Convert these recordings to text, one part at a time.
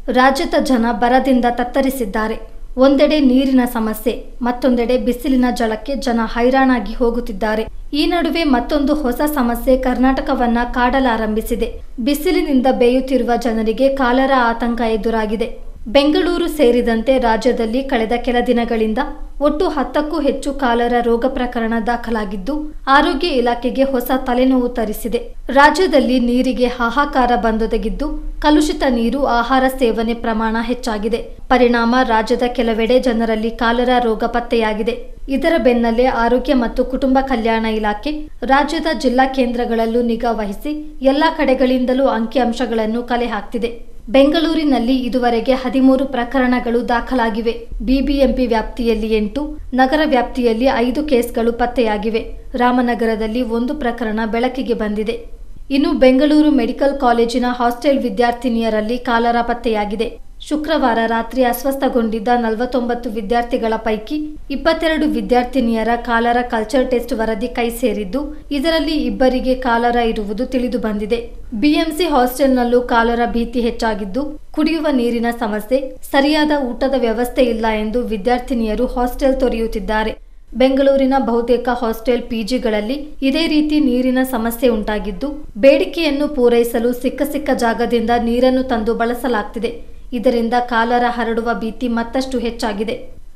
ರಾಜ್ಯದ ಜನ ಬರದಿಂದ ತತ್ತರಿಸಿದ್ದಾರೆ ಒಂದೆಡೆ ನೀರಿನ ಸಮಸ್ಯೆ ಮತ್ತೊಂದೆಡೆ ಬಿಸಿಲಿನ ಜಳಕ್ಕೆ ಜನ ಹೈರಾಣಾಗಿ ಹೋಗುತ್ತಿದ್ದಾರೆ ಈ ನಡುವೆ ಮತ್ತೊಂದು ಹೊಸ ಸಮಸ್ಯೆ ಕರ್ನಾಟಕವನ್ನ ಕಾಡಲಾರಂಭಿಸಿದೆ ಬಿಸಿಲಿನಿಂದ ಬೇಯುತ್ತಿರುವ ಜನರಿಗೆ ಕಾಲರ ಆತಂಕ ಎದುರಾಗಿದೆ ಬೆಂಗಳೂರು ಸೇರಿದಂತೆ ರಾಜ್ಯದಲ್ಲಿ ಕಳೆದ ಕೆಲ ದಿನಗಳಿಂದ ಒಟ್ಟು ಹತ್ತಕ್ಕೂ ಹೆಚ್ಚು ಕಾಲರ ರೋಗ ಪ್ರಕರಣ ದಾಖಲಾಗಿದ್ದು ಆರೋಗ್ಯ ಇಲಾಖೆಗೆ ಹೊಸ ತಲೆನೋವು ತರಿಸಿದೆ ರಾಜ್ಯದಲ್ಲಿ ನೀರಿಗೆ ಹಾಹಾಕಾರ ಬಂದೊದಗಿದ್ದು ಕಲುಷಿತ ನೀರು ಆಹಾರ ಸೇವನೆ ಪ್ರಮಾಣ ಹೆಚ್ಚಾಗಿದೆ ಪರಿಣಾಮ ರಾಜ್ಯದ ಕೆಲವೆಡೆ ಜನರಲ್ಲಿ ಕಾಲರ ರೋಗ ಪತ್ತೆಯಾಗಿದೆ ಇದರ ಬೆನ್ನಲ್ಲೇ ಆರೋಗ್ಯ ಮತ್ತು ಕುಟುಂಬ ಕಲ್ಯಾಣ ಇಲಾಖೆ ರಾಜ್ಯದ ಜಿಲ್ಲಾ ಕೇಂದ್ರಗಳಲ್ಲೂ ನಿಗಾ ವಹಿಸಿ ಎಲ್ಲಾ ಕಡೆಗಳಿಂದಲೂ ಅಂಕಿಅಂಶಗಳನ್ನು ಕಲೆ ಹಾಕ್ತಿದೆ ಬೆಂಗಳೂರಿನಲ್ಲಿ ಇದುವರೆಗೆ ಹದಿಮೂರು ಪ್ರಕರಣಗಳು ದಾಖಲಾಗಿವೆ ಬಿಬಿಎಂಪಿ ವ್ಯಾಪ್ತಿಯಲ್ಲಿ ಎಂಟು ನಗರ ವ್ಯಾಪ್ತಿಯಲ್ಲಿ ಐದು ಕೇಸ್ಗಳು ಪತ್ತೆಯಾಗಿವೆ ರಾಮನಗರದಲ್ಲಿ ಒಂದು ಪ್ರಕರಣ ಬೆಳಕಿಗೆ ಬಂದಿದೆ ಇನ್ನು ಬೆಂಗಳೂರು ಮೆಡಿಕಲ್ ಕಾಲೇಜಿನ ಹಾಸ್ಟೆಲ್ ವಿದ್ಯಾರ್ಥಿನಿಯರಲ್ಲಿ ಕಾಲರ ಪತ್ತೆಯಾಗಿದೆ ಶುಕ್ರವಾರ ರಾತ್ರಿ ಅಸ್ವಸ್ಥಗೊಂಡಿದ್ದ ನಲವತ್ತೊಂಬತ್ತು ವಿದ್ಯಾರ್ಥಿಗಳ ಪೈಕಿ ಇಪ್ಪತ್ತೆರಡು ವಿದ್ಯಾರ್ಥಿನಿಯರ ಕಾಲರ ಕಲ್ಚರ್ ಟೆಸ್ಟ್ ವರದಿ ಕೈ ಸೇರಿದ್ದು ಇದರಲ್ಲಿ ಇಬ್ಬರಿಗೆ ಕಾಲರ ಇರುವುದು ತಿಳಿದು ಬಂದಿದೆ ಬಿಎಂಸಿ ಹಾಸ್ಟೆಲ್ನಲ್ಲೂ ಕಾಲರ ಭೀತಿ ಹೆಚ್ಚಾಗಿದ್ದು ಕುಡಿಯುವ ನೀರಿನ ಸಮಸ್ಯೆ ಸರಿಯಾದ ಊಟದ ವ್ಯವಸ್ಥೆ ಇಲ್ಲ ಎಂದು ವಿದ್ಯಾರ್ಥಿನಿಯರು ಹಾಸ್ಟೆಲ್ ತೊರೆಯುತ್ತಿದ್ದಾರೆ ಬೆಂಗಳೂರಿನ ಬಹುತೇಕ ಹಾಸ್ಟೆಲ್ ಪಿಜಿಗಳಲ್ಲಿ ಇದೇ ರೀತಿ ನೀರಿನ ಸಮಸ್ಯೆ ಉಂಟಾಗಿದ್ದು ಬೇಡಿಕೆಯನ್ನು ಪೂರೈಸಲು ಸಿಕ್ಕ ಸಿಕ್ಕ ಜಾಗದಿಂದ ನೀರನ್ನು ತಂದು ಬಳಸಲಾಗ್ತಿದೆ ಇದರಿಂದ ಕಾಲರ ಹರಡುವ ಭೀತಿ ಮತ್ತಷ್ಟು ಹೆಚ್ಚಾಗಿದೆ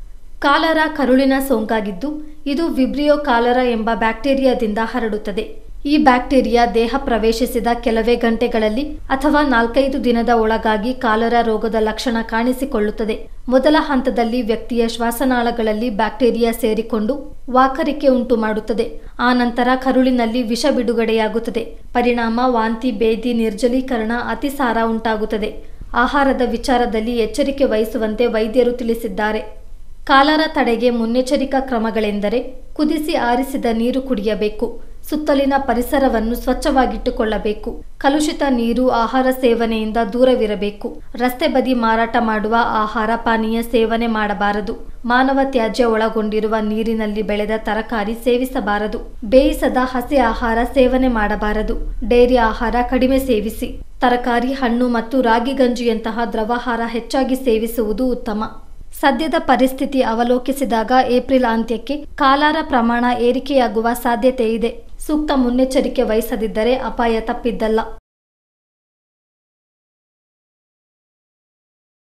ಕಾಲರ ಕರುಳಿನ ಸೋಂಕಾಗಿದ್ದು ಇದು ವಿಬ್ರಿಯೋ ಕಾಲರ ಎಂಬ ಬ್ಯಾಕ್ಟೀರಿಯಾದಿಂದ ಹರಡುತ್ತದೆ ಈ ಬ್ಯಾಕ್ಟೀರಿಯಾ ದೇಹ ಪ್ರವೇಶಿಸಿದ ಕೆಲವೇ ಗಂಟೆಗಳಲ್ಲಿ ಅಥವಾ ನಾಲ್ಕೈದು ದಿನದ ಒಳಗಾಗಿ ಕಾಲರ ರೋಗದ ಲಕ್ಷಣ ಕಾಣಿಸಿಕೊಳ್ಳುತ್ತದೆ ಮೊದಲ ಹಂತದಲ್ಲಿ ವ್ಯಕ್ತಿಯ ಶ್ವಾಸನಾಳಗಳಲ್ಲಿ ಬ್ಯಾಕ್ಟೀರಿಯಾ ಸೇರಿಕೊಂಡು ವಾಕರಿಕೆ ಉಂಟು ಮಾಡುತ್ತದೆ ಆ ನಂತರ ಕರುಳಿನಲ್ಲಿ ವಿಷ ಬಿಡುಗಡೆಯಾಗುತ್ತದೆ ಪರಿಣಾಮ ವಾಂತಿ ಬೇದಿ ನಿರ್ಜಲೀಕರಣ ಅತಿಸಾರ ಉಂಟಾಗುತ್ತದೆ ಆಹಾರದ ವಿಚಾರದಲ್ಲಿ ಎಚ್ಚರಿಕೆ ವಹಿಸುವಂತೆ ವೈದ್ಯರು ತಿಳಿಸಿದ್ದಾರೆ ಕಾಲರ ತಡೆಗೆ ಮುನ್ನೆಚ್ಚರಿಕಾ ಕ್ರಮಗಳೆಂದರೆ ಕುದಿಸಿ ಆರಿಸಿದ ನೀರು ಕುಡಿಯಬೇಕು ಸುತ್ತಲಿನ ಪರಿಸರವನ್ನು ಸ್ವಚ್ಛವಾಗಿಟ್ಟುಕೊಳ್ಳಬೇಕು ಕಲುಷಿತ ನೀರು ಆಹಾರ ಸೇವನೆಯಿಂದ ದೂರವಿರಬೇಕು ರಸ್ತೆ ಬದಿ ಮಾರಾಟ ಮಾಡುವ ಆಹಾರ ಪಾನೀಯ ಸೇವನೆ ಮಾಡಬಾರದು ಮಾನವ ತ್ಯಾಜ್ಯ ಒಳಗೊಂಡಿರುವ ನೀರಿನಲ್ಲಿ ಬೆಳೆದ ತರಕಾರಿ ಸೇವಿಸಬಾರದು ಬೇಯಿಸದ ಹಸಿ ಆಹಾರ ಸೇವನೆ ಮಾಡಬಾರದು ಡೈರಿ ಆಹಾರ ಕಡಿಮೆ ಸೇವಿಸಿ ತರಕಾರಿ ಹಣ್ಣು ಮತ್ತು ರಾಗಿ ಗಂಜಿಯಂತಹ ದ್ರವಾಹಾರ ಹೆಚ್ಚಾಗಿ ಸೇವಿಸುವುದು ಉತ್ತಮ ಸದ್ಯದ ಪರಿಸ್ಥಿತಿ ಅವಲೋಕಿಸಿದಾಗ ಏಪ್ರಿಲ್ ಅಂತ್ಯಕ್ಕೆ ಕಾಲಾರ ಪ್ರಮಾಣ ಏರಿಕೆಯಾಗುವ ಸಾಧ್ಯತೆ ಇದೆ ಸೂಕ್ತ ಮುನ್ನೆಚ್ಚರಿಕೆ ವಹಿಸದಿದ್ದರೆ ಅಪಾಯ ತಪ್ಪಿದ್ದಲ್ಲ